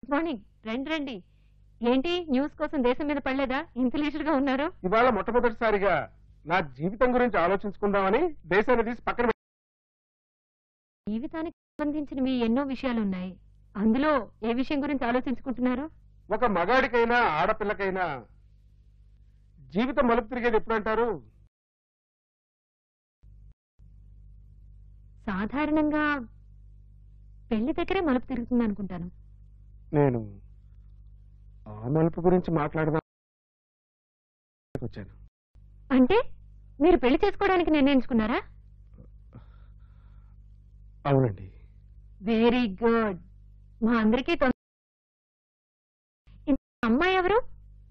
Good morning రండి రండి ఏంటి న్యూస్ కోసం దేశం మీద పడలేదా ఇంత leisure గా ఉన్నారు ఇవాళ మొట్టమొదటిసారిగా నా జీవితం గురించి ఆలోచించుకుందామని దేశాన్ని తీసి పక్కన పెట్టి- జీవితానికి సంబంధించిన మీ ఎన్నో విషయాలు ఉన్నాయి అందులో ఏ విషయం గురించి ఆలోచించుకుంటున్నారు ఒక మగాడికైనా ఆడపిల్లకైనా జీవితం మలుపు తిరిగేది ఎప్పుడు అంటారు సాధారణంగా పెళ్లి దగ్గరే మలుపు తిరుగుతుంది అనుకుంటాను నేను ఆ మలుపు గురించి మాట్లాడదాం వచ్చాను అంటే మీరు పెళ్లి చేసుకోవడానికి నిర్ణయించుకున్నారా అవునండి వెరీ గుడ్ మా అందరికీ తొం- ఇంత అమ్మాయి ఎవరు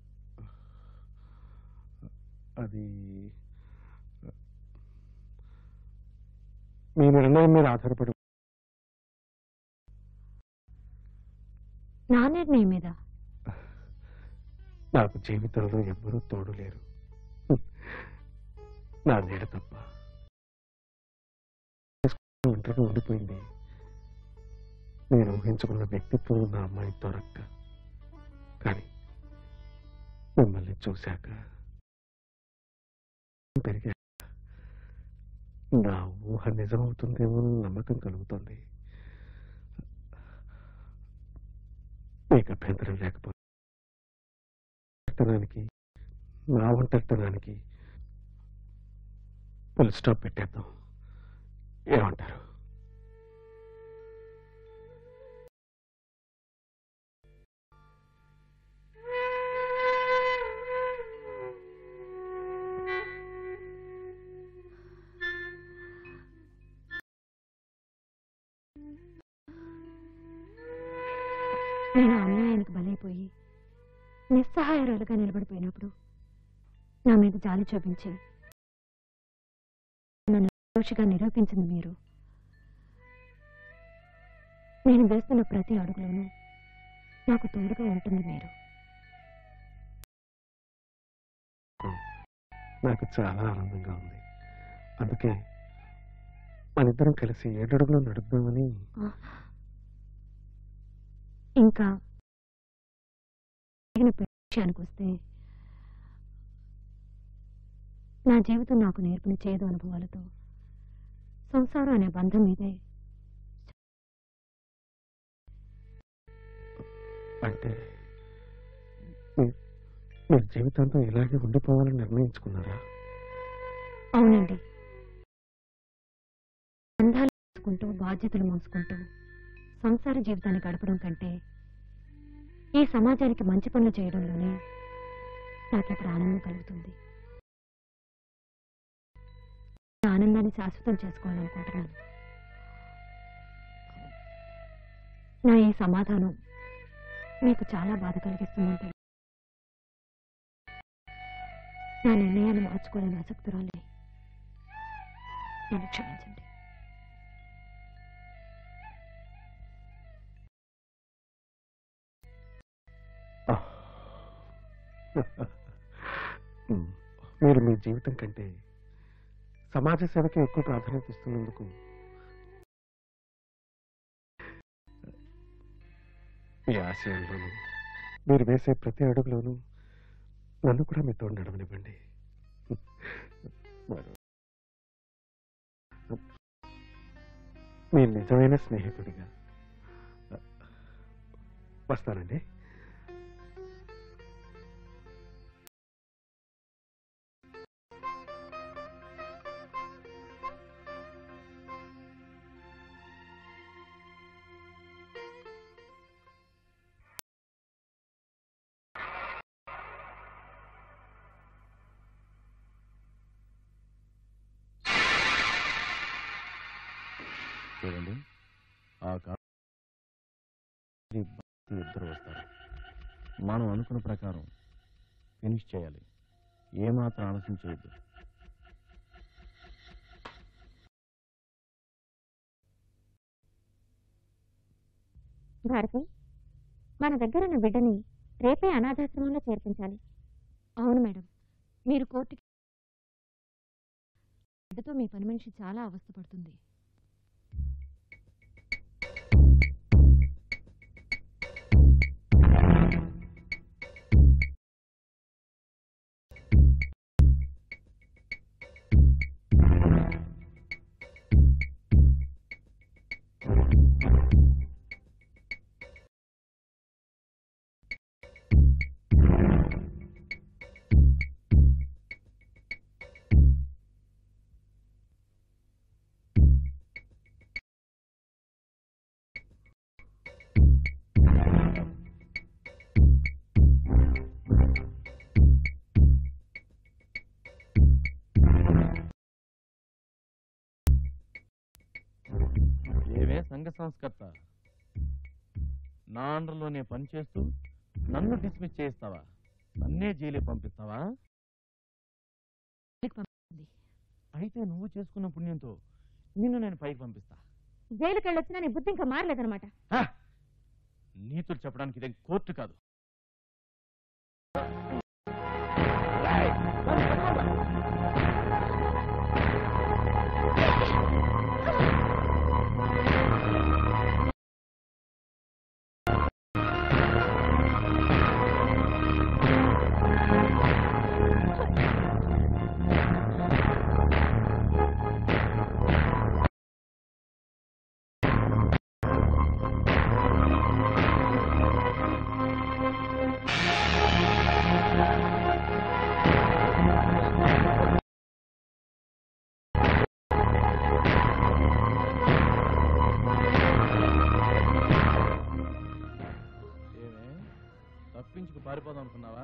అది మీ నిర్ణయం మీద ఆధారపడి నా నిర్ణయం మీద నాకు జీవితంలో ఎవ్వరూ తోడు లేరు నా నీడ తప్ప ఒంటరిగా ఉండిపోయింది నేను ఊహించుకున్న వ్యక్తిత్వం ఉన్న అమ్మాయి దొరక్క కానీ మిమ్మల్ని చూశాక పెరిగా నా ఊహ నిజమవుతుందేమో అని నమ్మకం కలుగుతుంది మీకు అభ్యంతరం లేకపోతే ఒంటరితనానికి నా ఒంటరితనానికి ఫుల్ స్టాప్ పెట్టేద్దాం ఏమంటారు నేను అన్యాయానికి బలైపోయి నిస్సహాయరాలుగా నిలబడిపోయినప్పుడు నా మీద జాలి చూపించి నన్ను దోషిగా నిరూపించింది మీరు నేను వేస్తున్న ప్రతి అడుగులోనూ నాకు తోడుగా ఉంటుంది మీరు నాకు చాలా ఆనందంగా ఉంది అందుకే మనిద్దరం కలిసి ఏడడుగులో నడుద్దామని ఇంకా జరిగిన పెళ్లి విషయానికి వస్తే నా జీవితం నాకు నేర్పిన చేదు అనుభవాలతో సంసారం అనే బంధం మీదే అంటే మీ- మీరు జీవితాంతం ఇలాగే ఉండిపోవాలని నిర్ణయించుకున్నారా అవునండి బంధాలు మోసుకుంటూ బాధ్యతలు మోసుకుంటూ సంసార జీవితాన్ని గడపడం కంటే ఈ సమాజానికి మంచి పనులు చేయడంలోనే నాకు ఇప్పుడు ఆనందం కలుగుతుంది నా ఆనందాన్ని శాశ్వతం చేసుకోవాలనుకుంటున్నాను నా ఈ సమాధానం మీకు చాలా బాధ కలిగిస్తుందంటే నా నిర్ణయాన్ని మార్చుకోలేని ఆసక్తురాలి నన్ను క్షమించండి ఉమ్. మీరు మీ జీవితం కంటే సమాజ సేవకి ఎక్కువ ప్రాధాన్యత ఇస్తున్నందుకు మీ ఆశయంలోనూ మీరు వేసే ప్రతి అడుగులోనూ నన్ను కూడా మీతో నడవనివ్వండి మరో- మీ నిజమైన స్నేహితుడిగా వస్తానండి చూడండి ఆ కా- ఈ భక్తి ఇద్దరు వస్తారు మనం అనుకున్న ప్రకారం ఫినిష్ చేయాలి ఏమాత్రం ఆలస్యం చేయొద్దు భారతి మన దగ్గర ఉన్న బిడ్డని రేపే అనాథాశ్రమంలో చేర్పించాలి అవును మేడం మీరు కోర్టుకి బిడ్డతో మీ పని మనిషి చాలా అవస్థపడుతుంది సంస్కర్త నా అండర్లోనే పనిచేస్తూ నన్ను డిస్మిస్ చేయిస్తావా నన్నే జైలు పంపిస్తావా జైలుకి పంపింది అయితే నువ్వు చేసుకున్న పుణ్యంతో నిన్ను నేను పైకి పంపిస్తా జైలుకి వెళ్ళొచ్చినా నీ బుద్ధి ఇంకా మారలేదనమాట హ! నీతులు చెప్పడానికి ఇదేం కోర్టు కాదు ఏమే తప్పించుకు పారిపోదాం అనుకున్నావా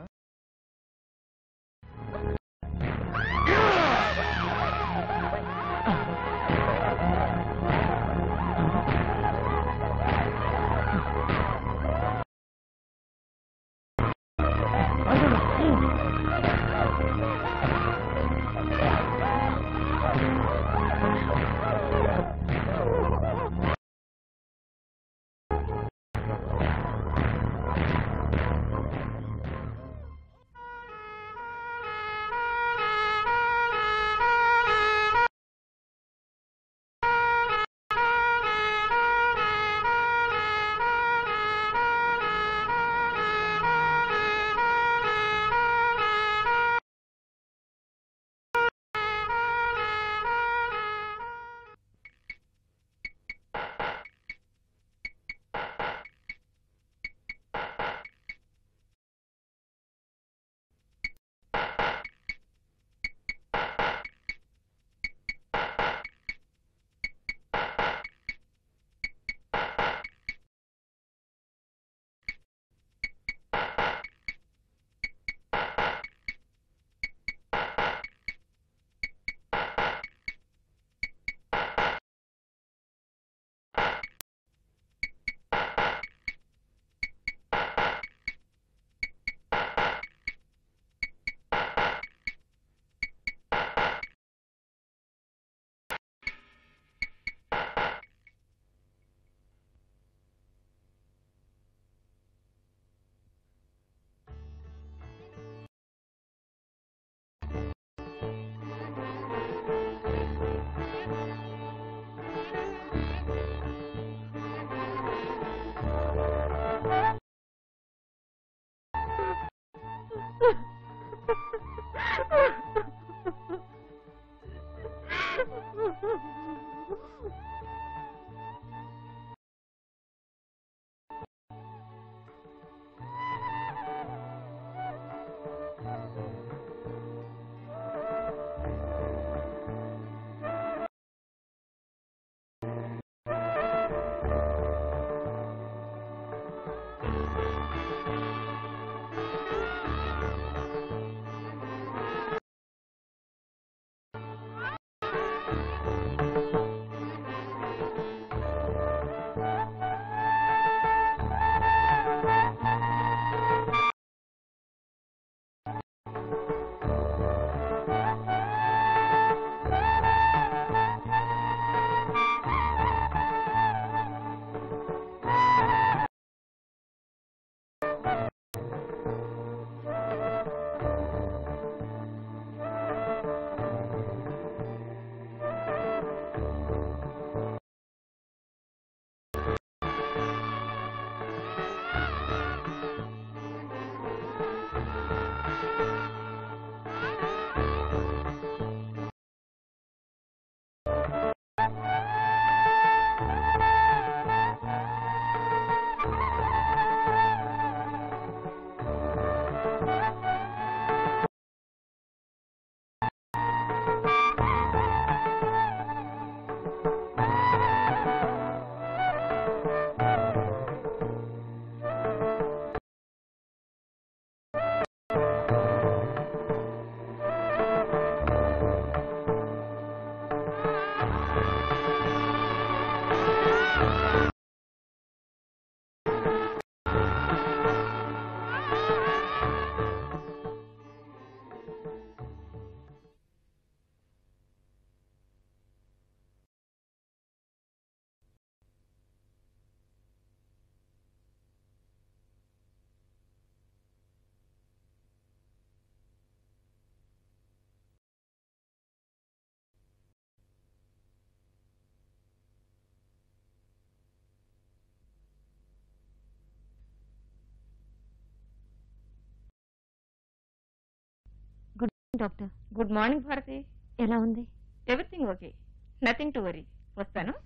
డాక్టర్ గుడ్ మార్నింగ్ భారతి ఎలా ఉంది everything okay nothing to worry వస్తాను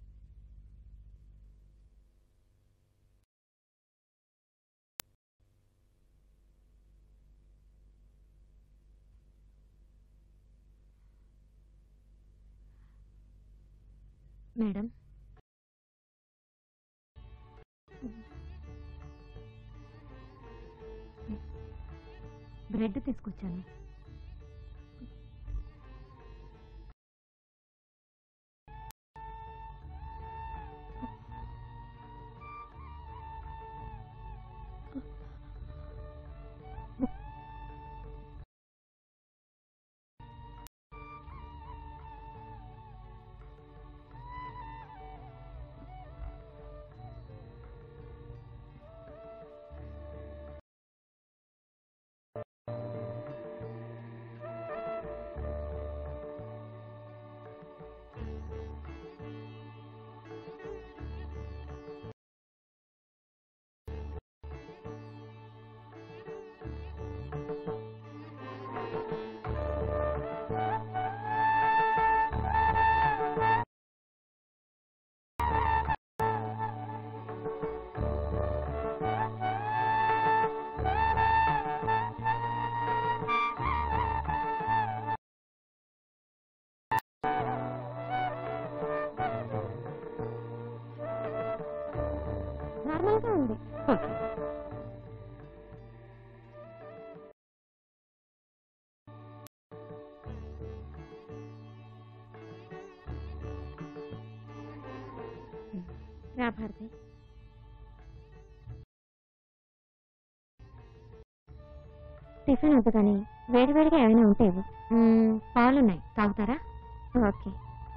మేడం బ్రెడ్ తీసుకొచ్చాను నార్మల్గా ఉంది ఓకే రా భారతి టిఫిన్ వద్దు కానీ వేడివేడిగా ఏమైనా ఉంటే ఇవ్వు. మ్మ్, పాలున్నాయి తాగుతారా ఓకే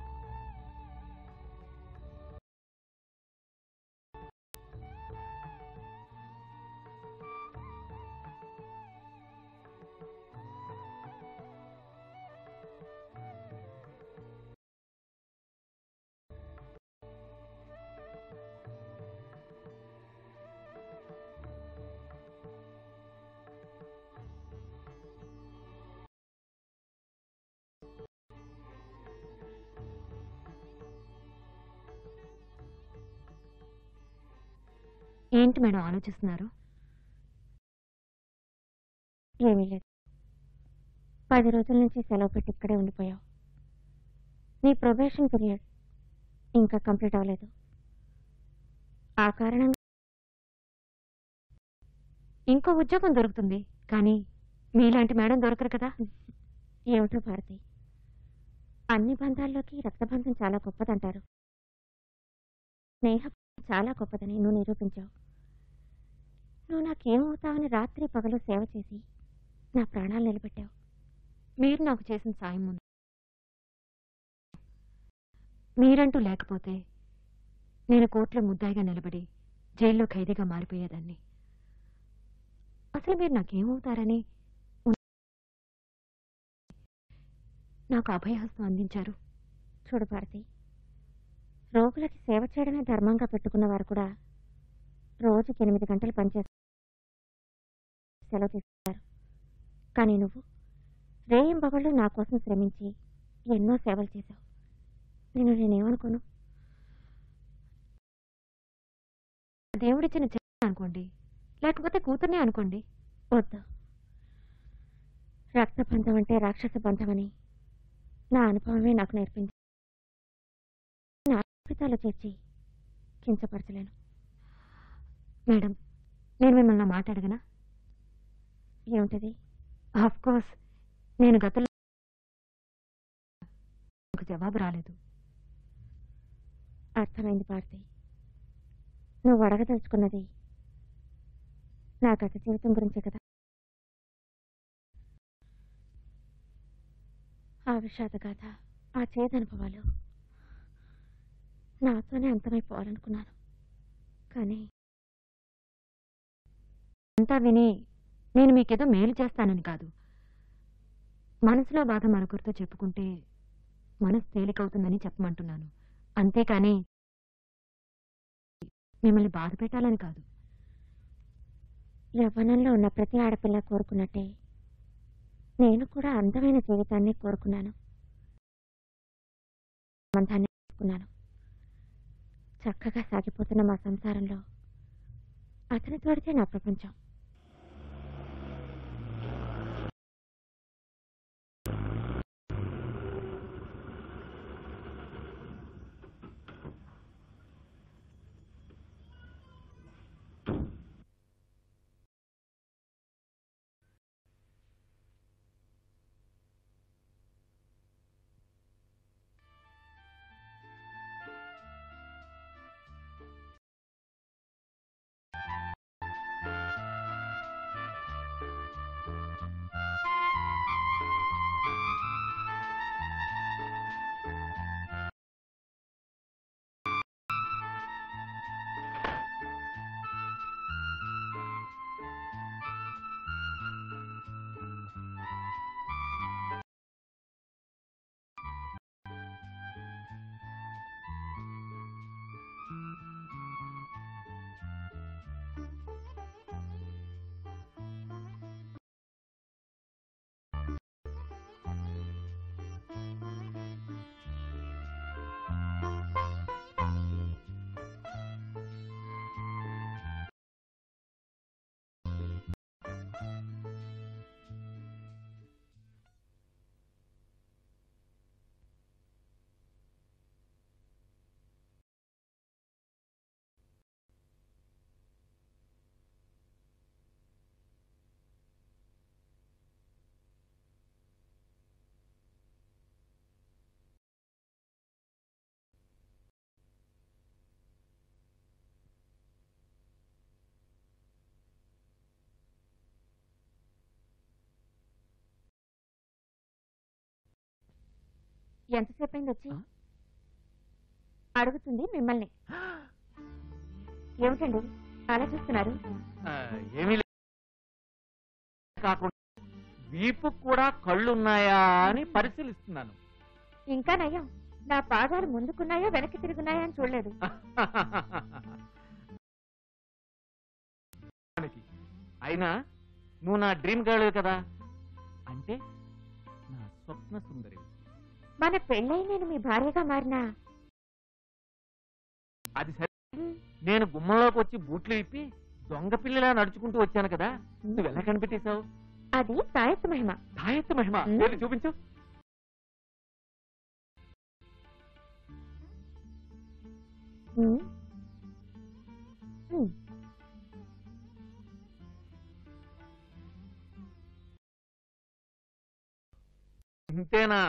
ఏంటి మేడం ఆలోచిస్తున్నారు ఏమీ లేదు పది రోజుల నుంచి సెలవు పెట్టి ఇక్కడే ఉండిపోయావు నీ ప్రొబేషన్ పీరియడ్ ఇంకా కంప్లీట్ అవ్వలేదు ఆ కారణంగా ఇంకో ఉద్యోగం దొరుకుతుంది కానీ మీలాంటి మేడం దొరకరు కదా ఏమిటో భారతి అన్ని బంధాల్లోకి రక్తబంధం చాలా గొప్పదంటారు స్నేహ చాలా గొప్పదని నువ్వు నిరూపించావు నువ్వు నాకేమవుతావని రాత్రి పగలు సేవ చేసి నా ప్రాణాలు నిలబెట్టావు మీరు నాకు చేసిన సాయం ముందు మీరంటూ లేకపోతే నేను కోర్టులో ముద్దాయిగా నిలబడి జైల్లో ఖైదీగా మారిపోయేదాన్ని అసలు మీరు నాకేమవుతారని ఉన్- నాకు అభయహస్తం అందించారు చూడు భారతి రోగులకి సేవ చేయడమే ధర్మంగా పెట్టుకున్న వారు కూడా రోజుకి ఎనిమిది గంటలు పనిచేస్తారు సెలవు తీసుకుంటారు కానీ నువ్వు రేయింబగళ్ళు నా కోసం శ్రమించి ఎన్నో సేవలు చేశావు నేను నేనేమనుకోను దేవుడిచ్చిన చెల్లి అనుకోండి లేకపోతే కూతుర్నే అనుకోండి వద్దు రక్తబంధం అంటే రాక్షస బంధమని నా అనుభవమే నాకు నేర్పింది నా అద్భుతాలు చేర్చి కించపరచలేను మేడం నేను మిమ్మల్ని మాట అడగనా ఏమిటది ఆఫ్ కోర్స్ నేను గతంలో నాకు జవాబు రాలేదు అర్థమైంది భారతి నువ్వు అడగదలుచుకున్నది నా గత జీవితం గురించే కదా ఆ విషాద గాథ ఆ చేదనుభవాలు నాతోనే అంతమైపోవాలనుకున్నాను కానీ అంతా విని నేను మీకేదో మేలు చేస్తానని కాదు మనసులో బాధ మరొకరితో చెప్పుకుంటే మనసు తేలికవుతుందని చెప్పమంటున్నాను అంతేకాని మిమ్మల్ని బాధ పెట్టాలని కాదు యవ్వనంలో ఉన్న ప్రతి ఆడపిల్ల కోరుకున్నట్టే నేను కూడా అందమైన జీవితాన్ని కోరుకున్నాను సంబంధాన్ని కోరుకున్నాను చక్కగా సాగిపోతున్న మా సంసారంలో అతని తోడితే నా ప్రపంచం ఎంతసేపు అయింది వచ్చి ఆ? అడుగుతుంది మిమ్మల్ని ఏమిటండి అలా చూస్తున్నారు ఆ, ఏమీ లేదు కాకుండా వీపు కూడా కళ్ళున్నాయా అని పరిశీలిస్తున్నాను ఇంకా నయం నా పాదాలు ముందుకున్నాయో వెనక్కి తిరుగున్నాయో అని చూడలేదు దానికి. అయినా నువ్వు నా డ్రీమ్ గర్ల్ కదా అంటే నా స్వప్న సుందరి మన పెళ్ళై నేను మీ భార్యగా మారినా అది సరే నేను గుమ్మంలోకి వచ్చి బూట్లు ఇప్పి దొంగ పిల్లిలా నడుచుకుంటూ వచ్చాను కదా నువ్వు ఎలా కనిపెట్టేశావు అది సాయత్త మహిమ సాయత్తు మహిమ మ్. ఏది చూపించు ఉమ్. ఉమ్. ఇంతేనా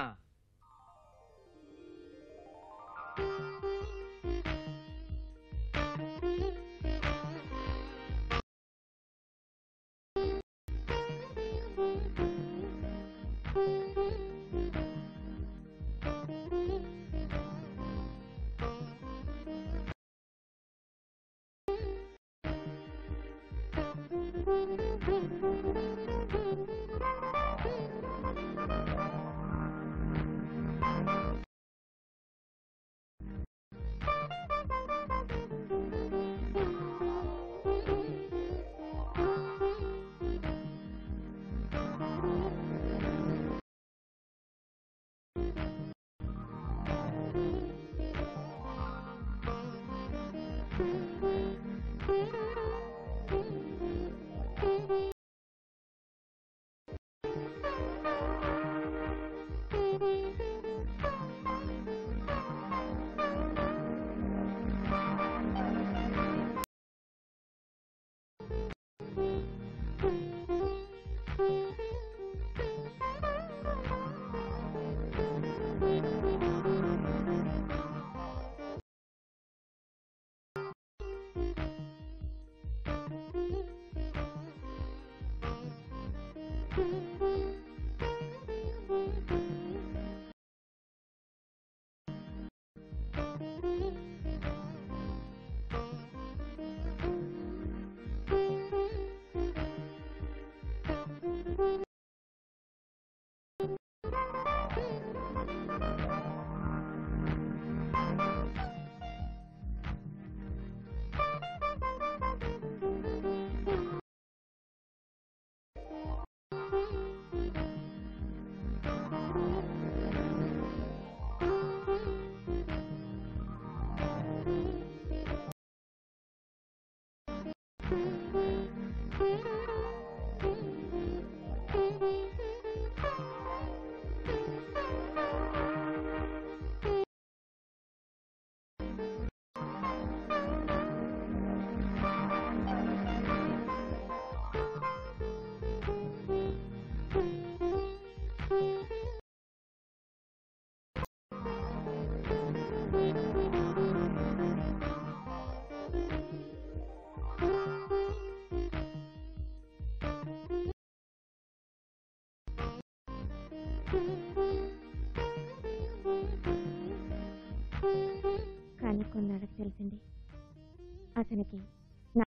నెలకు తెలిసింది అతనికి నా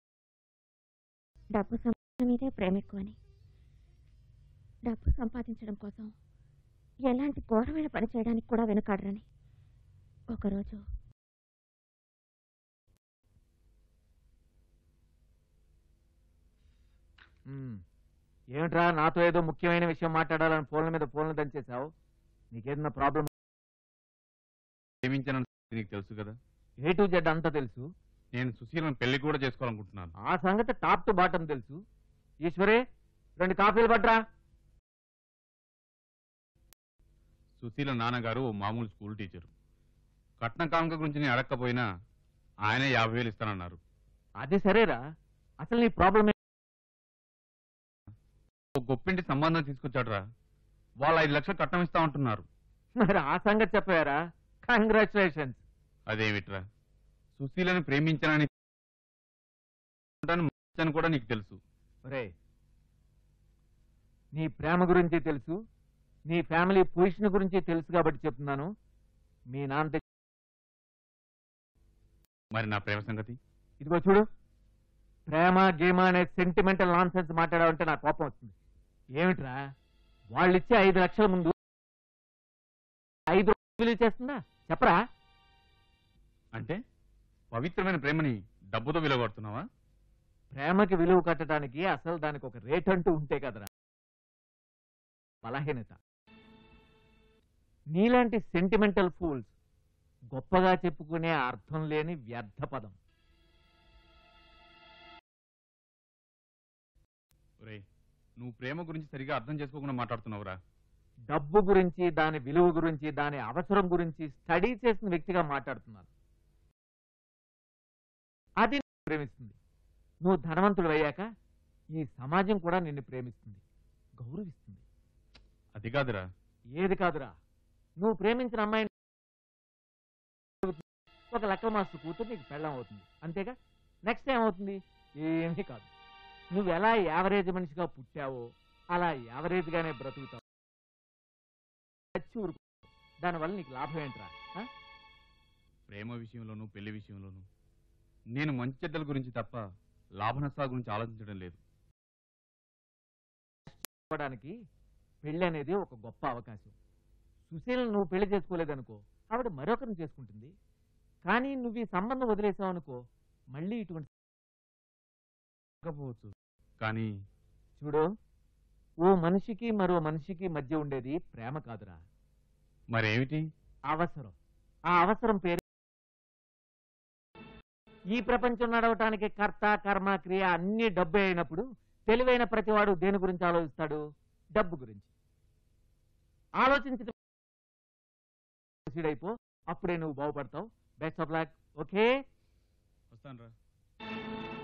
డబ్బు సంపాదన మీదే ప్రేమ ఎక్కువని డబ్బు సంపాదించడం కోసం ఎలాంటి ఘోరమైన పని చేయడానికి కూడా వెనుకాడరని ఒకరోజు ఉమ్. ఏమిట్రా నాతో ఏదో ముఖ్యమైన విషయం మాట్లాడాలని ఫోన్ల మీద ఫోన్లు దంచేసావు నీకేదన్నా ప్రాబ్లం ప్రేమించిన నీకు తెలుసు కదా ఏ టు జెడ్ అంతా తెలుసు నేను సుశీలను పెళ్లి కూడా చేసుకోవాలనుకుంటున్నాను ఆ సంగతి టాప్ టు బాటం తెలుసు ఈశ్వరే రెండు కాఫీలు పట్రా సుశీల నాన్నగారు ఓ మామూలు స్కూల్ టీచరు కట్న కానుక గురించి నేను అడగకపోయినా ఆయనే యాభై వేలు ఇస్తానన్నారు అది సరేరా అసలు నీ ప్రాబ్లం ఓ గొప్పింటి సంబంధం తీసుకొచ్చాడురా వాళ్ళు ఐదు లక్షలు కట్నం ఇస్తా ఉంటున్నారు మరి ఆ సంగతి చెప్పారా కంగ్రాచులేషన్స్ అదేమిట్రా సుశీలను ప్రేమించానని అని కూడా నీకు తెలుసు ఒరే నీ ప్రేమ గురించి తెలుసు నీ ఫ్యామిలీ పొజిషన్ గురించి తెలుసు కాబట్టి చెప్తున్నాను మీ నాన్న దగ్గర మరి నా ప్రేమ సంగతి ఇదిగో చూడు ప్రేమ గేమ అనే సెంటిమెంటల్ నాన్ సెన్స్ మాట్లాడాలంటే నాకు కోపం వస్తుంది ఏమిట్రా వాళ్ళు ఇచ్చే ఐదు లక్షల ముందు ఐదు రూపాయలు విలువ చేస్తుందా చెప్పరా అంటే పవిత్రమైన ప్రేమని డబ్బుతో విలువగొడుతున్నావా ప్రేమకి విలువ కట్టడానికి అసలు దానికి ఒక రేట్ అంటూ ఉంటే కదరా బలహీనత నీలాంటి సెంటిమెంటల్ ఫూల్స్ గొప్పగా చెప్పుకునే అర్థం లేని వ్యర్థ పదం ఒరేయ్ నువ్వు ప్రేమ గురించి సరిగా అర్థం చేసుకోకుండా మాట్లాడుతున్నావురా డబ్బు గురించి దాని విలువ గురించి దాని అవసరం గురించి స్టడీ చేసిన వ్యక్తిగా మాట్లాడుతున్నాను అది నిన్ను ప్రేమిస్తుంది నువ్వు ధనవంతుడు అయ్యాక ఈ సమాజం కూడా నిన్ను ప్రేమిస్తుంది గౌరవిస్తుంది అది కాదురా ఏది కాదురా నువ్వు ప్రేమించిన అమ్మాయిని ఒక లెక్క మాస్టర్ కూతురు నీకు పెళ్ళం అవుతుంది అంతేగా నెక్స్ట్ ఏమవుతుంది ఏమీ కాదు నువ్వు ఎలా యావరేజ్ మనిషిగా పుట్టావో అలా యావరేజ్ గానే బ్రతుకుతావు చచ్చి ఊరుకో. దానివల్ల నీకు లాభం ఏంట్రా ఆ? ప్రేమ విషయంలోనూ పెళ్లి విషయంలోనూ నేను మంచి చెడ్డల గురించి తప్ప లాభ నష్టాల గురించి ఆలోచించడం లేదు చేసుకోవడానికి పెళ్లి అనేది ఒక గొప్ప అవకాశం సుశీలను నువ్వు పెళ్లి చేసుకోలేదనుకో ఆవిడ మరొకరిని చేసుకుంటుంది కానీ నువ్వు ఈ సంబంధం వదిలేసావు అనుకో మళ్ళీ ఇటువంటి కాకపోవచ్చు కానీ చూడు ఓ మనిషికి మరో మనిషికి మధ్య ఉండేది ప్రేమ కాదురా మరేమిటి అవసరం ఆ అవసరం పేరు ఈ ప్రపంచం నడవటానికి కర్త కర్మ క్రియ అన్ని డబ్బే అయినప్పుడు తెలివైన ప్రతివాడు దేని గురించి ఆలోచిస్తాడు డబ్బు గురించి ఆలోచించి అయిపో అప్పుడే నువ్వు బాగుపడతావు బెస్ట్ ఆఫ్ లక్ ఓకే వస్తాను రా